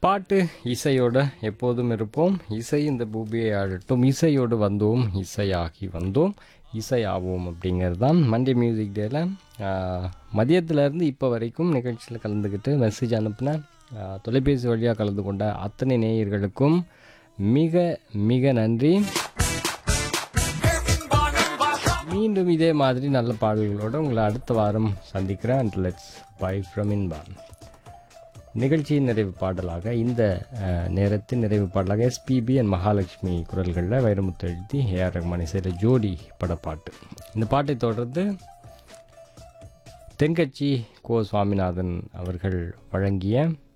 பாட்டு இசையோட எப்போதும் இருப்போம் இசை இந்த பூமியை ஆழட்டும் இசையோடு வந்தோம் இசையாகி வந்தோம் இசையாவோம் அப்படிங்கிறது தான் மண்டே மியூசிக் டேல மதியத்திலேருந்து இப்போ வரைக்கும் நிகழ்ச்சியில் கலந்துக்கிட்டு மெசேஜ் அனுப்பின ஆ, தொலைபேசி வழியாக கலந்து கொண்ட அத்தனை நேயர்களுக்கும் மிக மிக நன்றி மீண்டும் இதே மாதிரி நல்ல பாடல்களோடு உங்களை அடுத்த வாரம் சந்திக்கிறேன் அண்ட் லெட்ஸ் பை ஃப்ரம் இன்பான் நிகழ்ச்சியின் நிறைவு பாடலாக இந்த அஹ், நேரத்தின் நிறைவு பாடலாக எஸ்பிபி அண்ட் மகாலட்சுமி குரல்களில் வைரமுத்து எழுதி ஏஆர் ரஹ்மான் இசையில் ஜோடி படப்பாட்டு இந்த பாட்டை தொடர்ந்து தென்கட்சி கோ சுவாமிநாதன் அவர்கள் வழங்கிய